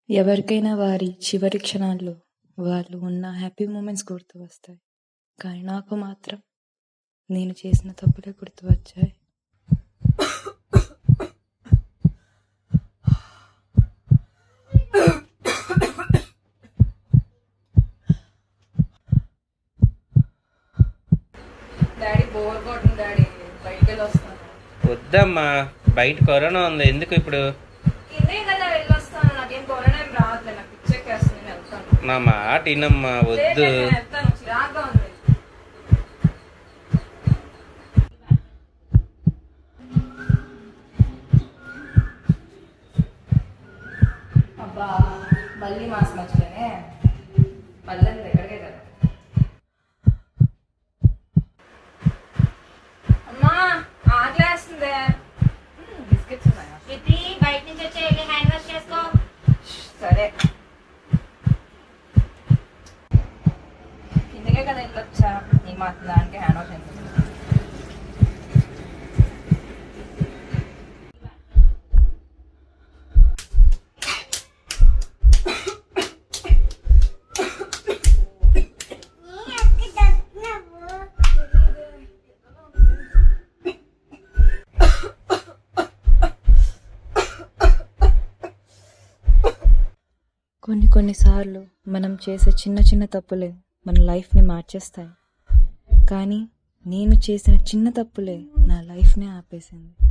ఎవరికైనా వారి చివరి క్షణాల్లో వాళ్ళు ఉన్న హ్యాపీ మూమెంట్స్ గుర్తు వస్తాయి కానీ నాకు మాత్రం నేను చేసిన తప్పులే గుర్తు వచ్చాయి డాడీ బోర్ కొట్టింది డాడీ బయటికి వెళ్ళి వస్తాను వద్దమ్మా బయట కరోనా ఉంది ఎందుకు ఇప్పుడు ఇదే కదా వెళ్ళి వస్తాను నాకేం కరోనా ఏం రావట్లే నాకు పిచ్చెక్కేస్తుంది నేను వెళ్తాను నా మాట వినమ్మా లేదు, వద్దు నేను వెళ్తాను చిరాగ్గా ఉంది అబ్బా మళ్ళీ మాస్ మర్చిపోయానే మళ్ళీ ఎక్కడికే కదా అమ్మా ఆకలేస్తుంది మ్మ్, బిస్కెట్స్ ఉన్నాయా శృతి బయట నుంచి వచ్చే వెళ్ళి హ్యాండ్ వాష్ చేసుకో సరే కిందకే కదా వెళ్ళొచ్చా నీ మాత్రం దానికి హ్యాండ్ వాష్ అయింది కొన్ని కొన్నిసార్లు మనం చేసే చిన్న చిన్న తప్పులే మన లైఫ్ని మార్చేస్తాయి కానీ నేను చేసిన చిన్న తప్పులే నా లైఫ్నే ఆపేసింది